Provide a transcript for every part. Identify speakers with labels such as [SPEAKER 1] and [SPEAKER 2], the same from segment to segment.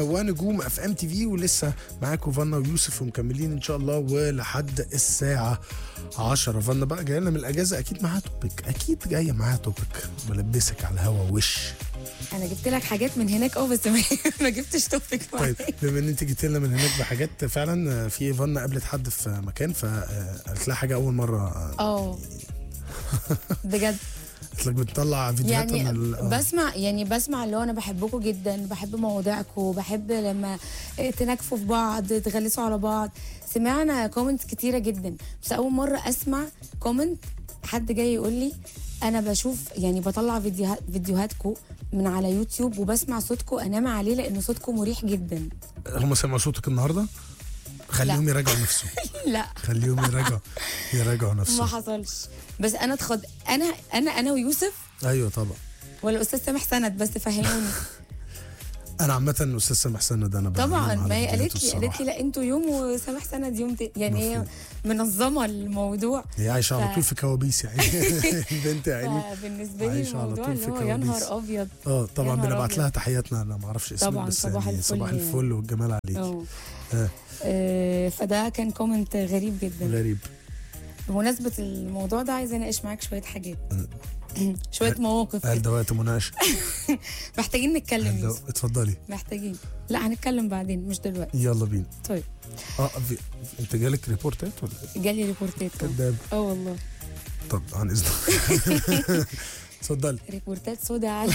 [SPEAKER 1] ونجوم اف ام تي في ولسه معاكم فانا ويوسف ومكملين ان شاء الله ولحد الساعه 10 فانا بقى جايه لنا من الاجازه اكيد معاها توبيك اكيد جايه معاها توبيك بلبسك على الهوا وش
[SPEAKER 2] انا جبت لك حاجات من هناك اه بس ما, ما جبتش توبيك
[SPEAKER 1] طيب بما ان انت جيت لنا من هناك بحاجات فعلا في فانا قابلت حد في مكان فقالت لها حاجه اول مره
[SPEAKER 2] اه بجد
[SPEAKER 1] قالت لك بتطلع فيديوهات
[SPEAKER 2] يعني
[SPEAKER 1] من ال- آه.
[SPEAKER 2] بسمع يعني بسمع اللي هو انا بحبكم جدا بحب مواضيعكم بحب لما تناكفوا في بعض تغلسوا على بعض سمعنا كومنتس كتيره جدا بس اول مره اسمع كومنت حد جاي يقول لي انا بشوف يعني بطلع فيديوهات فيديوهاتكم من على يوتيوب وبسمع صوتكم انام عليه لان صوتكم مريح جدا
[SPEAKER 1] هم سمعوا صوتك النهارده خليهم يراجعوا نفسهم
[SPEAKER 2] لا
[SPEAKER 1] خليهم يراجعوا يراجعوا
[SPEAKER 2] ما
[SPEAKER 1] نفسهم
[SPEAKER 2] حصلش بس انا اتخض انا انا انا ويوسف
[SPEAKER 1] ايوه طبعا
[SPEAKER 2] ولا استاذ سامح سند بس فهموني
[SPEAKER 1] انا عامه استاذ سامح سند انا بعمل
[SPEAKER 2] طبعا
[SPEAKER 1] على
[SPEAKER 2] ما هي
[SPEAKER 1] فيديوهاته
[SPEAKER 2] قالت لي قالت
[SPEAKER 1] الصراحة.
[SPEAKER 2] لي لا انتوا يوم وسامح سند يوم تاني يعني هي
[SPEAKER 1] مفهوم.
[SPEAKER 2] منظمه الموضوع
[SPEAKER 1] هي عايشه على
[SPEAKER 2] ف-
[SPEAKER 1] طول في كوابيس يعني البنت يا عيني
[SPEAKER 2] فبالنسبه لي
[SPEAKER 1] عايشة على
[SPEAKER 2] الموضوع
[SPEAKER 1] طول
[SPEAKER 2] اللي
[SPEAKER 1] في
[SPEAKER 2] هو يا
[SPEAKER 1] كوابيس.
[SPEAKER 2] نهار ابيض
[SPEAKER 1] اه طبعا
[SPEAKER 2] يا نهار
[SPEAKER 1] بنبعت
[SPEAKER 2] أبيض.
[SPEAKER 1] لها تحياتنا انا ما اعرفش اسمها
[SPEAKER 2] طبعاً،
[SPEAKER 1] بس
[SPEAKER 2] صباح
[SPEAKER 1] يعني
[SPEAKER 2] الفل
[SPEAKER 1] صباح
[SPEAKER 2] يعني.
[SPEAKER 1] الفل والجمال عليك
[SPEAKER 2] اه
[SPEAKER 1] آه.
[SPEAKER 2] آه، فده كان كومنت غريب جدا
[SPEAKER 1] غريب
[SPEAKER 2] بمناسبه الموضوع ده عايزه اناقش معاك شويه حاجات شويه مواقف
[SPEAKER 1] هل
[SPEAKER 2] كده.
[SPEAKER 1] ده وقت مناقشه
[SPEAKER 2] محتاجين نتكلم
[SPEAKER 1] هل ده-
[SPEAKER 2] يوسف
[SPEAKER 1] اتفضلي
[SPEAKER 2] محتاجين لا هنتكلم بعدين مش دلوقتي
[SPEAKER 1] يلا بينا
[SPEAKER 2] طيب
[SPEAKER 1] اه في... انت جالك ريبورتات ولا إيه؟
[SPEAKER 2] جالي ريبورتات أهو.
[SPEAKER 1] كداب
[SPEAKER 2] اه والله
[SPEAKER 1] طب عن اذنك اتفضلي
[SPEAKER 2] ريبورتات سودا على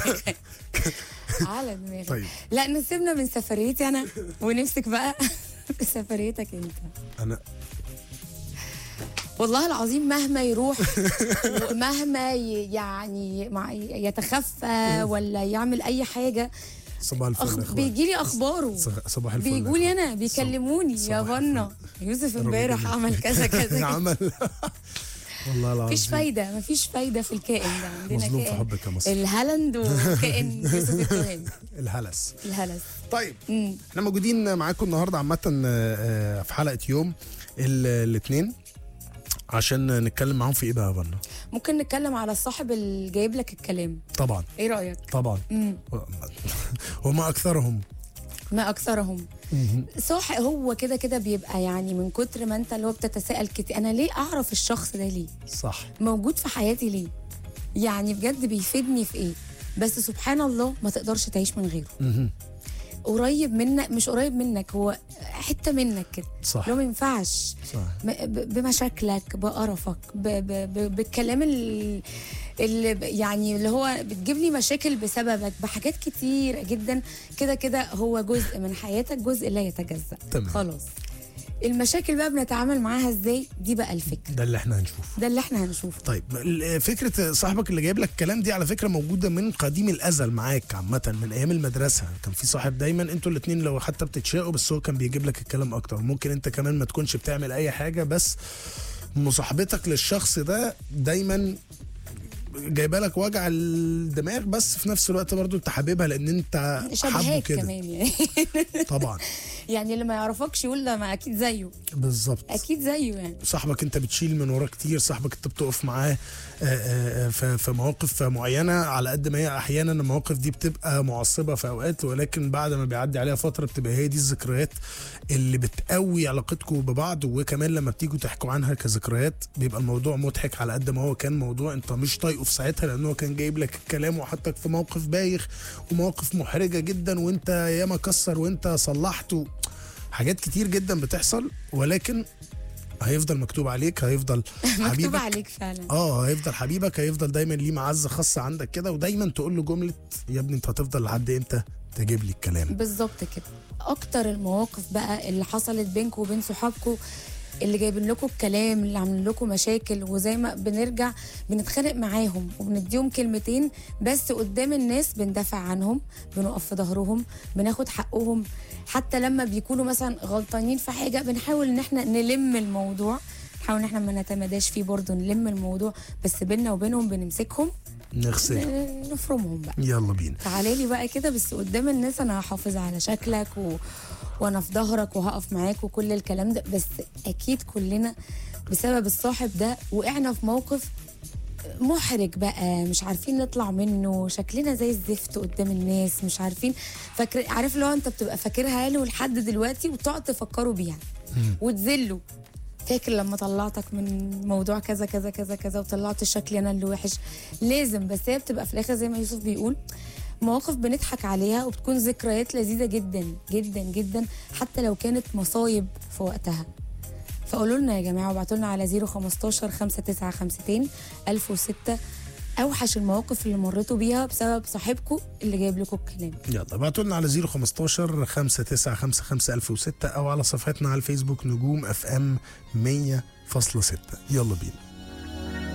[SPEAKER 2] على دماغي
[SPEAKER 1] طيب
[SPEAKER 2] لا نسيبنا من سفريتي انا ونمسك بقى في سفريتك انت
[SPEAKER 1] انا
[SPEAKER 2] والله العظيم مهما يروح ومهما ي- يعني مع- يتخفى ولا يعمل اي حاجه
[SPEAKER 1] صباح الفل يا
[SPEAKER 2] أخ...
[SPEAKER 1] اخوان
[SPEAKER 2] بيجي لي اخباره
[SPEAKER 1] ص- صباح الفل يا
[SPEAKER 2] بيجوا لي
[SPEAKER 1] إخوان.
[SPEAKER 2] انا بيكلموني يا
[SPEAKER 1] صباح
[SPEAKER 2] فنا يوسف
[SPEAKER 1] رب
[SPEAKER 2] امبارح
[SPEAKER 1] جميل.
[SPEAKER 2] عمل كذا كذا كذا.
[SPEAKER 1] عمل والله العظيم
[SPEAKER 2] مفيش فايده مفيش فايده في الكائن ده عندنا
[SPEAKER 1] مظلوم في
[SPEAKER 2] كائن
[SPEAKER 1] حبك يا مصر
[SPEAKER 2] الهالاند وكائن يوسف التهامي
[SPEAKER 1] الهلس
[SPEAKER 2] الهلس
[SPEAKER 1] طيب
[SPEAKER 2] مم.
[SPEAKER 1] احنا موجودين معاكم النهارده عامه آه، آه، في حلقه يوم الاثنين عشان نتكلم معاهم في ايه بقى يا فنا
[SPEAKER 2] ممكن نتكلم على الصاحب اللي جايب لك الكلام
[SPEAKER 1] طبعا
[SPEAKER 2] ايه رايك
[SPEAKER 1] طبعا
[SPEAKER 2] مم.
[SPEAKER 1] وما اكثرهم
[SPEAKER 2] ما اكثرهم صح هو كده كده بيبقى يعني من كتر ما انت اللي هو بتتساءل كتير انا ليه اعرف الشخص ده ليه
[SPEAKER 1] صح
[SPEAKER 2] موجود في حياتي ليه يعني بجد بيفيدني في ايه بس سبحان الله ما تقدرش تعيش من غيره
[SPEAKER 1] مهم.
[SPEAKER 2] قريب منك مش قريب منك هو حته منك كده
[SPEAKER 1] صح
[SPEAKER 2] لو ما ينفعش
[SPEAKER 1] صح
[SPEAKER 2] م- ب- بمشاكلك بقرفك ب- ب- ب- بالكلام ال- اللي ب- يعني اللي هو بتجيب لي مشاكل بسببك بحاجات كتير جدا كده كده هو جزء من حياتك جزء لا يتجزأ
[SPEAKER 1] تمام.
[SPEAKER 2] خلاص المشاكل بقى بنتعامل معاها ازاي دي بقى الفكرة
[SPEAKER 1] ده اللي احنا هنشوفه
[SPEAKER 2] ده اللي احنا هنشوفه
[SPEAKER 1] طيب ال- فكره صاحبك اللي جايب لك الكلام دي على فكره موجوده من قديم الازل معاك عامه من ايام المدرسه كان في صاحب دايما انتوا الاثنين لو حتى بتتشاقوا بس هو كان بيجيب لك الكلام اكتر ممكن انت كمان ما تكونش بتعمل اي حاجه بس مصاحبتك للشخص ده دايما جايبه لك وجع الدماغ بس في نفس الوقت برضو انت حاببها لان انت حابه
[SPEAKER 2] شبهات
[SPEAKER 1] كده
[SPEAKER 2] كمان يعني
[SPEAKER 1] طبعا
[SPEAKER 2] يعني اللي ما يعرفكش يقول ده ما اكيد زيه
[SPEAKER 1] بالظبط
[SPEAKER 2] اكيد زيه يعني
[SPEAKER 1] صاحبك انت بتشيل من وراه كتير صاحبك انت بتقف معاه آه، آه، آه، في في مواقف معينه على قد ما هي احيانا المواقف دي بتبقى معصبه في اوقات ولكن بعد ما بيعدي عليها فتره بتبقى هي دي الذكريات اللي بتقوي علاقتكم ببعض وكمان لما بتيجوا تحكوا عنها كذكريات بيبقى الموضوع مضحك على قد ما هو كان موضوع انت مش طايقه في ساعتها لان هو كان جايب لك الكلام وحطك في موقف بايخ ومواقف محرجه جدا وانت ياما كسر وانت صلحت و... حاجات كتير جدا بتحصل ولكن هيفضل مكتوب عليك هيفضل
[SPEAKER 2] مكتوب
[SPEAKER 1] حبيبك
[SPEAKER 2] عليك فعلا
[SPEAKER 1] اه هيفضل حبيبك هيفضل دايما ليه معزه خاصه عندك كده ودايما تقول له جمله يا ابني انت هتفضل لحد امتى تجيب لي الكلام
[SPEAKER 2] بالظبط كده اكتر المواقف بقى اللي حصلت بينكم وبين صحابكم اللي جايبين لكم الكلام اللي عاملين لكم مشاكل وزي ما بنرجع بنتخانق معاهم وبنديهم كلمتين بس قدام الناس بندافع عنهم بنقف في ظهرهم بناخد حقهم حتى لما بيكونوا مثلا غلطانين في حاجه بنحاول ان احنا نلم الموضوع نحاول ان احنا ما نتمداش فيه برضه نلم الموضوع بس بينا وبينهم بنمسكهم
[SPEAKER 1] نغسل
[SPEAKER 2] آه، نفرمهم بقى
[SPEAKER 1] يلا بينا
[SPEAKER 2] تعالى لي بقى كده بس قدام الناس انا هحافظ على شكلك و... وانا في ظهرك وهقف معاك وكل الكلام ده بس اكيد كلنا بسبب الصاحب ده وقعنا في موقف محرج بقى مش عارفين نطلع منه شكلنا زي الزفت قدام الناس مش عارفين فاكر عارف لو انت بتبقى فاكرها له لحد دلوقتي وتقعد تفكروا بيها وتذله فاكر لما طلعتك من موضوع كذا كذا كذا كذا وطلعت شكلي انا اللي وحش لازم بس هي بتبقى في الاخر زي ما يوسف بيقول مواقف بنضحك عليها وبتكون ذكريات لذيذه جدا جدا جدا حتى لو كانت مصايب في وقتها فقولوا لنا يا جماعه وابعتوا لنا على 015 5952 1006 اوحش المواقف اللي مريتوا بيها بسبب صاحبكم اللي جايب لكم الكلام
[SPEAKER 1] يلا ابعتوا لنا على 015 5955 1006 او على صفحتنا على الفيسبوك نجوم اف ام 100.6 يلا بينا